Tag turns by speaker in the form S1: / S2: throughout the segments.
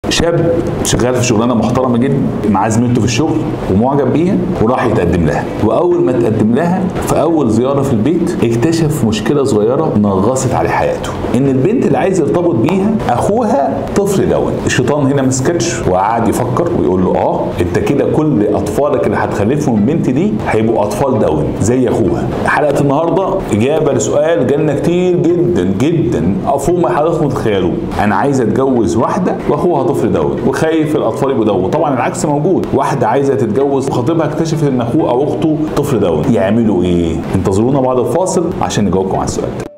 S1: شاب شغال في شغلانه محترمه جدا مع زميلته في الشغل ومعجب بيها وراح يتقدم لها واول ما تقدم لها في اول زياره في البيت اكتشف مشكله صغيره نغصت عليه حياته ان البنت اللي عايز يرتبط بيها اخوها طفل دون الشيطان هنا ما سكتش وقعد يفكر ويقول له اه انت كده كل اطفالك اللي هتخلفهم البنت دي هيبقوا اطفال دون زي اخوها حلقه النهارده اجابه لسؤال جالنا كتير جدا جدا فوق ما حضراتكم تتخيلوه انا عايز اتجوز واحده واخوها طفل دون وخايف الاطفال يبقوا دون طبعا العكس موجود واحده عايزه تتجوز وخطيبها اكتشفت ان اخوه او اخته طفل دون يعملوا ايه انتظرونا بعد الفاصل عشان نجاوبكم على السؤال ده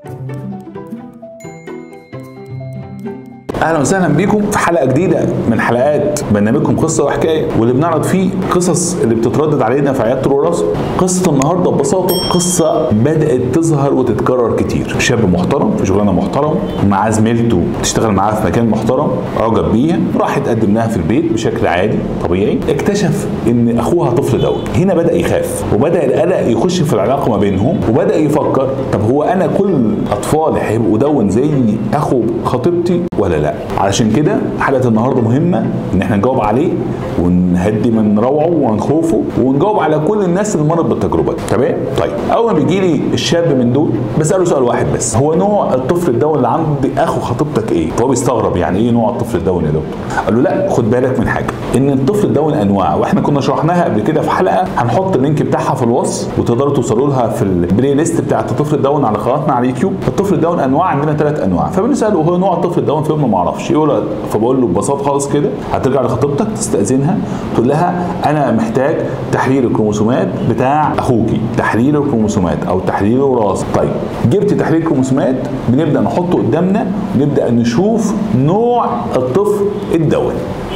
S1: اهلا وسهلا بيكم في حلقه جديده من حلقات برنامجكم قصه وحكايه واللي بنعرض فيه قصص اللي بتتردد علينا في عياده الوراثه قصه النهارده ببساطه قصه بدات تظهر وتتكرر كتير شاب محترم في شغلانه محترم مع زميلته تشتغل معاه في مكان محترم اعجب بيها راح يتقدم لها في البيت بشكل عادي طبيعي اكتشف ان اخوها طفل دون هنا بدا يخاف وبدا القلق يخش في العلاقه ما بينهم وبدا يفكر طب هو انا كل اطفالي هيبقوا دون زي اخو خطيبتي ولا لا علشان كده حلقه النهارده مهمه ان احنا نجاوب عليه ونهدي من روعه ومن ونجاوب على كل الناس اللي مرت بالتجربه دي تمام طيب اول ما بيجي لي الشاب من دول بساله سؤال واحد بس هو نوع الطفل الدون اللي عند اخو خطيبتك ايه فهو بيستغرب يعني ايه نوع الطفل الدون يا دكتور قال له لا خد بالك من حاجه ان الطفل الدون انواع واحنا كنا شرحناها قبل كده في حلقه هنحط اللينك بتاعها في الوصف وتقدروا توصلوا لها في البلاي ليست بتاعت الطفل الدون على قناتنا على اليوتيوب الطفل الدون انواع عندنا ثلاث انواع فبنساله هو نوع الطفل الدون فيهم ما اعرفش يقول فبقول له ببساطه خالص كده هترجع لخطيبتك تستاذنها تقول لها انا محتاج تحليل الكروموسومات بتاع اخوكي تحليل الكروموسومات او تحليل الوراثه طيب جبت تحليل الكروموسومات بنبدا نحطه قدامنا نبدا نشوف نوع الطفل الدولي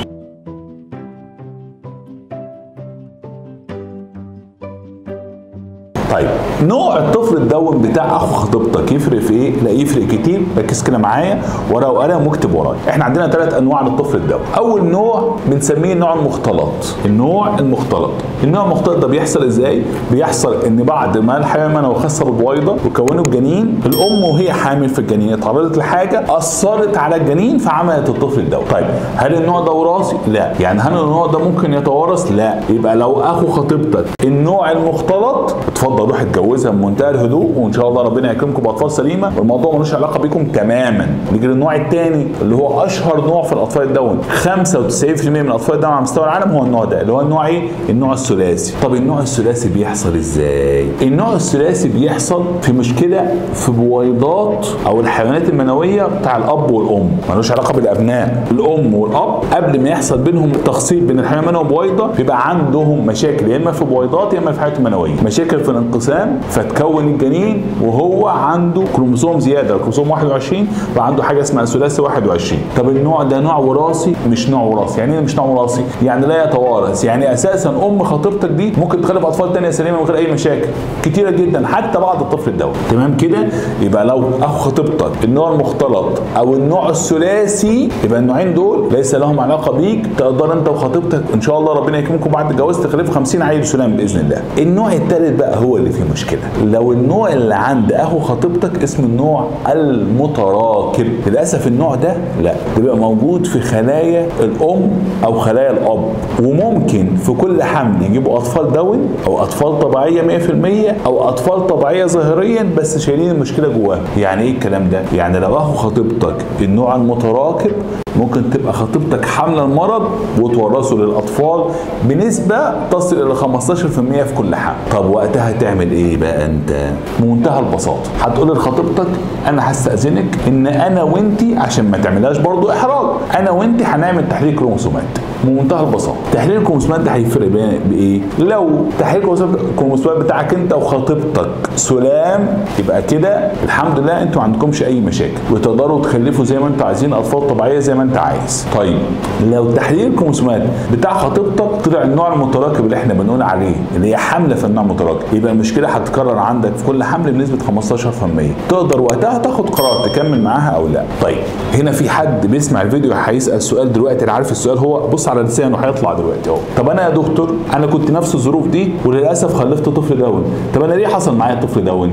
S1: طيب نوع الطفل الدون بتاع اخو خطيبتك يفرق في ايه؟ لا يفرق كتير ركز كده معايا ورقه وقلم واكتب ورايا احنا عندنا ثلاث انواع للطفل الدون اول نوع بنسميه النوع المختلط النوع المختلط النوع المختلط ده بيحصل ازاي؟ بيحصل ان بعد ما الحيوان المنوي خسر البويضه وكونوا الجنين الام وهي حامل في الجنين اتعرضت لحاجه اثرت على الجنين فعملت الطفل الدون طيب هل النوع ده وراثي؟ لا يعني هل النوع ده ممكن يتوارث؟ لا يبقى لو اخو خطيبتك النوع المختلط اتفضل روح اتجوزها بمنتهى الهدوء وان شاء الله ربنا يكرمكم باطفال سليمه والموضوع ملوش علاقه بيكم تماما نيجي للنوع الثاني اللي هو اشهر نوع في الاطفال الدون 95% من الاطفال الدون على مستوى العالم هو النوع ده اللي هو النوع ايه النوع الثلاثي طب النوع الثلاثي بيحصل ازاي النوع الثلاثي بيحصل في مشكله في بويضات او الحيوانات المنويه بتاع الاب والام ملوش علاقه بالابناء الام والاب قبل ما يحصل بينهم تخصيب بين الحيوان المنوي وبويضه بيبقى عندهم مشاكل يا اما في بويضات يا اما في الحيوانات المنويه مشاكل في الانقسام فتكون الجنين وهو عنده كروموسوم زياده الكروموسوم 21 بقى عنده حاجه اسمها ثلاثي 21 طب النوع ده نوع وراثي مش نوع وراثي يعني ايه مش نوع وراثي يعني لا يتوارث يعني اساسا ام خطيبتك دي ممكن تخلف اطفال ثانيه سليمه من غير اي مشاكل كتيره جدا حتى بعد الطفل الدولي تمام كده يبقى لو اخو خطيبتك النوع المختلط او النوع الثلاثي يبقى النوعين دول ليس لهم علاقه بيك تقدر انت وخطيبتك ان شاء الله ربنا يكرمكم بعد الجواز تخلفوا 50 عيل سلام باذن الله النوع الثالث بقى هو اللي فيه مشكله لو النوع اللي عند اخو خطيبتك اسمه النوع المتراكب للاسف النوع ده لا بيبقى موجود في خلايا الام او خلايا الاب وممكن في كل حمل يجيبوا اطفال دون او اطفال طبيعيه 100% او اطفال طبيعيه ظاهريا بس شايلين المشكله جواها يعني ايه الكلام ده يعني لو اخو خطيبتك النوع المتراكب ممكن تبقى خطيبتك حامله المرض وتورثه للاطفال بنسبه تصل الى 15% في كل حمل طب وقتها تعمل ايه بقى انت بمنتهى البساطه هتقول لخطيبتك انا هستاذنك ان انا وانتي عشان ما تعملهاش برضو احراج انا وانتي هنعمل تحليل كروموسومات بمنتهى البساطه تحليل الكروموسومات ده هيفرق بايه لو تحليل الكروموسومات بتاعك انت وخطيبتك سلام يبقى كده الحمد لله انتوا ما عندكمش اي مشاكل وتقدروا تخلفوا زي ما انتوا عايزين اطفال طبيعيه زي ما انت عايز طيب لو تحليل الكروموسومات بتاع خطيبتك طلع النوع المتراكب اللي احنا بنقول عليه اللي هي حمله في النوع المتراكب يبقى المشكله هتتكرر عندك في كل حمل بنسبه 15% تقدر وقتها تاخد قرار تكمل معاها او لا طيب هنا في حد بيسمع الفيديو هيسال سؤال دلوقتي انا عارف السؤال هو بص على لسانه هيطلع دلوقتي اهو طب انا يا دكتور انا كنت نفس الظروف دي وللاسف خلفت طفل دون طب انا ليه حصل معايا طفل دون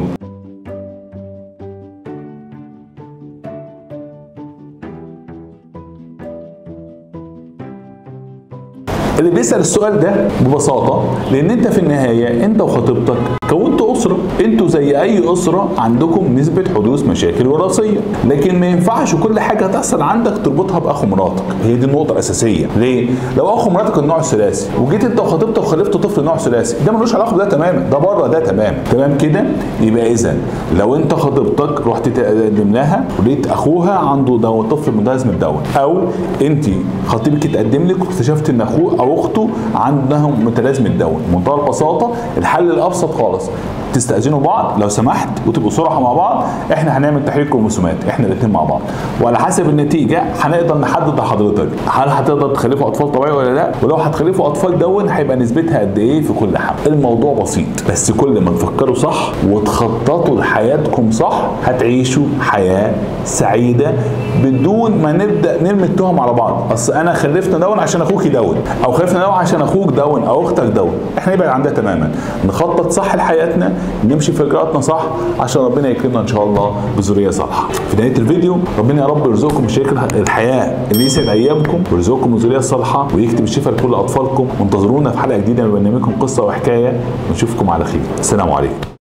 S1: اللي بيسال السؤال ده ببساطه لان انت في النهايه انت وخطيبتك كونتوا اسره انتوا زي اي اسره عندكم نسبه حدوث مشاكل وراثيه لكن ما ينفعش كل حاجه تحصل عندك تربطها باخو مراتك هي دي النقطه الاساسيه ليه لو اخو مراتك النوع الثلاثي وجيت انت وخطيبتك وخلفت طفل نوع ثلاثي ده ملوش علاقه بده تماما ده بره ده تمام تمام كده يبقى اذا لو انت خطيبتك رحت تقدم لها ولقيت اخوها عنده ده طفل متلازم الدون او انت خطيبك اتقدم لك واكتشفت ان اخوه او اخته عندهم متلازم الدون بمنتهى البساطه الحل الابسط خالص تستأذنوا بعض لو سمحت وتبقوا صراحه مع بعض احنا هنعمل تحليل كروموسومات احنا الاثنين مع بعض وعلى حسب النتيجه هنقدر نحدد لحضرتك هل هتقدر تخلفوا اطفال طبيعي ولا لا ولو هتخلفوا اطفال دون هيبقى نسبتها قد ايه في كل حمل الموضوع بسيط بس كل ما تفكروا صح وتخططوا لحياتكم صح هتعيشوا حياه سعيده بدون ما نبدا نرمي التهم على بعض اصل انا خلفنا دون عشان اخوك دون او خلفنا دون عشان اخوك دون او اختك دون احنا نبعد عن ده تماما نخطط صح لحياتنا نمشي في اجراءاتنا صح عشان ربنا يكرمنا ان شاء الله بذريه صالحه في نهايه الفيديو ربنا يا رب يرزقكم مشاكل الحياه اللي يسعد ايامكم ويرزقكم الذريه الصالحه ويكتب الشفاء لكل اطفالكم وانتظرونا في حلقه جديده من برنامجكم قصه وحكايه ونشوفكم على خير السلام عليكم